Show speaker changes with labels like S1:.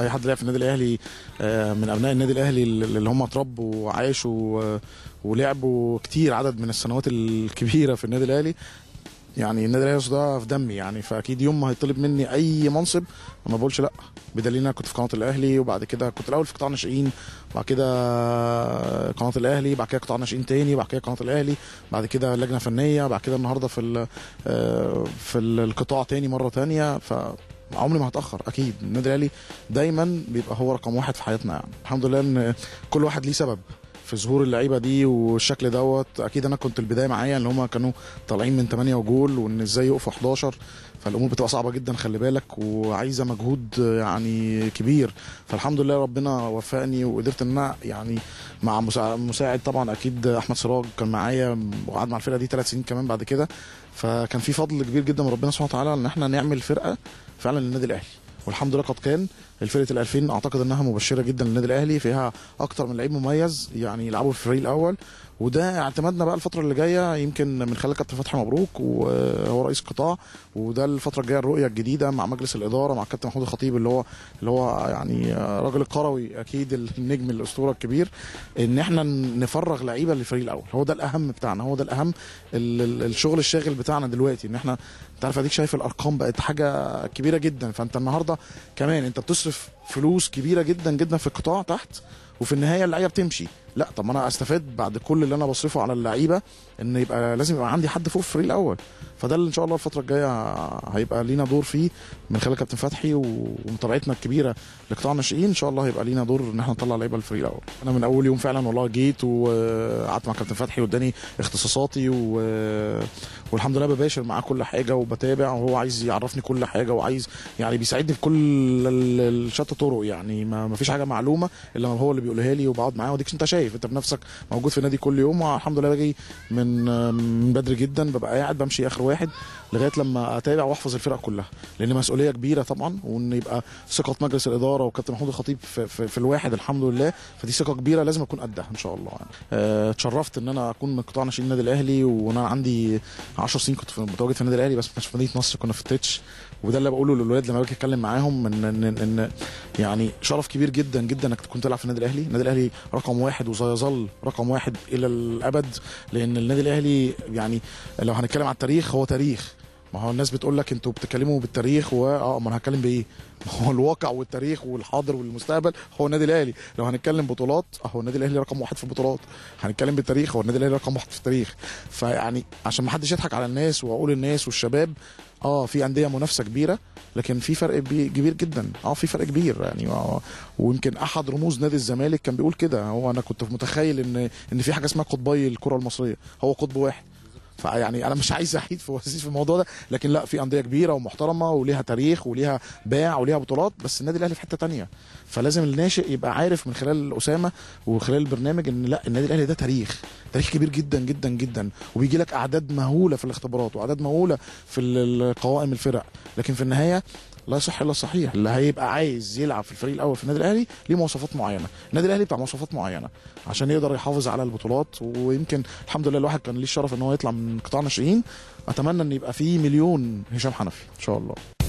S1: اي حد لعب في النادي الاهلي آه، من ابناء النادي الاهلي اللي هم اتربوا وعاشوا آه، ولعبوا كتير عدد من السنوات الكبيره في النادي الاهلي يعني النادي الاهلي ده في دمي يعني فاكيد يوم ما هيطلب مني اي منصب ما بقولش لا بدليل إن انا كنت في قناه الاهلي وبعد كده كنت الاول في قطاع الناشئين بعد كده قناه الاهلي بعد كده قطاع الناشئين تاني بعد كده قناه الاهلي بعد كده لجنه فنيه بعد كده النهارده في ال- آه، في القطاع تاني مره تانيه ف عمري ما هتاخر اكيد النادي الاهلي دايما بيبقى هو رقم واحد في حياتنا يعني الحمد لله ان كل واحد ليه سبب في ظهور اللعيبه دي والشكل دوت اكيد انا كنت البدايه معايا اللي هم كانوا طالعين من 8 وجول وان ازاي يقفوا 11 فالامور بتبقى صعبه جدا خلي بالك وعايزه مجهود يعني كبير فالحمد لله ربنا وفقني وقدرت ان انا يعني مع مساعد, مساعد طبعا اكيد احمد سراج كان معايا وقعد مع الفرقه دي ثلاث سنين كمان بعد كده فكان في فضل كبير جدا من ربنا سبحانه وتعالى ان احنا نعمل فرقه فعلا للنادي الاهلي والحمد لله قد كان الفرقه ال 2000 اعتقد انها مبشره جدا للنادي الاهلي فيها اكتر من لعيب مميز يعني يلعبوا في الفريق الاول وده اعتمادنا بقى الفتره اللي جايه يمكن من خلال كابتن فتحي مبروك وهو رئيس قطاع وده الفتره الجايه الرؤيه الجديده مع مجلس الاداره مع الكابتن محمود الخطيب اللي هو اللي هو يعني راجل القروي اكيد النجم الاسطوره الكبير ان احنا نفرغ لعيبه للفريق الاول هو ده الاهم بتاعنا هو ده الاهم ال- ال- الشغل الشاغل بتاعنا دلوقتي ان احنا انت عارف اديك شايف الارقام بقت حاجه كبيره جدا فانت النهارده كمان انت بتصرف فلوس كبيره جدا جدا في القطاع تحت وفي النهايه اللعيبه بتمشي لا طب ما انا استفاد بعد كل اللي انا بصرفه على اللعيبه ان يبقى لازم يبقى عندي حد فوق في الفريق الاول فده اللي ان شاء الله الفتره الجايه هيبقى لينا دور فيه من خلال كابتن فتحي ومتابعتنا الكبيره لقطاع الناشئين ان شاء الله هيبقى لينا دور ان احنا نطلع لعيبه للفريق الاول انا من اول يوم فعلا والله جيت وقعدت مع كابتن فتحي واداني اختصاصاتي و... والحمد لله بباشر معاه كل حاجه وبتابع وهو عايز يعرفني كل حاجه وعايز يعني بيساعدني في كل ال- ال- شتى طرق يعني ما ما فيش حاجه معلومه الا ما هو اللي بيقولها لي وبقعد معاه وديك انت شايف انت بنفسك موجود في النادي كل يوم والحمد لله باجي من من بدري جدا ببقى قاعد بمشي اخر واحد لغايه لما اتابع واحفظ الفرقه كلها لان مسؤوليه كبيره طبعا وان يبقى ثقه مجلس الاداره وكابتن محمود الخطيب في, في, في الواحد الحمد لله فدي ثقه كبيره لازم اكون قدها ان شاء الله يعني. آه، اتشرفت ان انا اكون من قطاع ناشئين النادي الاهلي وانا عندي 10 سنين كنت في- متواجد في النادي الاهلي بس ما كنتش في مدينه نصر كنا في التتش وده اللي بقوله للولاد لما باجي اتكلم معاهم ان ان, إن, إن يعني شرف كبير جدا جدا انك تكون تلعب في النادي الاهلي النادي الاهلي رقم واحد وسيظل رقم واحد الى الابد لان النادي الاهلي يعني لو هنتكلم على التاريخ هو تاريخ ما هو الناس بتقول لك انتوا بتتكلموا بالتاريخ و اه ما انا هتكلم بايه؟ ما هو الواقع والتاريخ والحاضر والمستقبل هو النادي الاهلي، لو هنتكلم بطولات اهو النادي الاهلي رقم واحد في البطولات، هنتكلم بالتاريخ هو النادي الاهلي رقم واحد في التاريخ، فيعني عشان ما حدش يضحك على الناس واقول الناس والشباب اه في انديه منافسه كبيره لكن في فرق بي- كبير جدا اه في فرق كبير يعني آه، ويمكن احد رموز نادي الزمالك كان بيقول كده هو انا كنت متخيل ان ان في حاجه اسمها قطبي الكره المصريه هو قطب واحد فيعني انا مش عايز احيد في وسيس في الموضوع ده لكن لا في انديه كبيره ومحترمه وليها تاريخ وليها باع وليها بطولات بس النادي الاهلي في حته تانية فلازم الناشئ يبقى عارف من خلال اسامه وخلال البرنامج ان لا النادي الاهلي ده تاريخ تاريخ كبير جدا جدا جدا وبيجي لك اعداد مهوله في الاختبارات واعداد مهوله في ال- القوائم الفرق لكن في النهايه لا يصح الا الصحيح اللي هيبقى عايز يلعب في الفريق الاول في النادي الاهلي ليه مواصفات معينه النادي الاهلي بتاع مواصفات معينه عشان يقدر يحافظ على البطولات ويمكن الحمد لله الواحد كان ليه الشرف ان هو يطلع من قطاع ناشئين اتمنى ان يبقى فيه مليون هشام حنفي ان شاء الله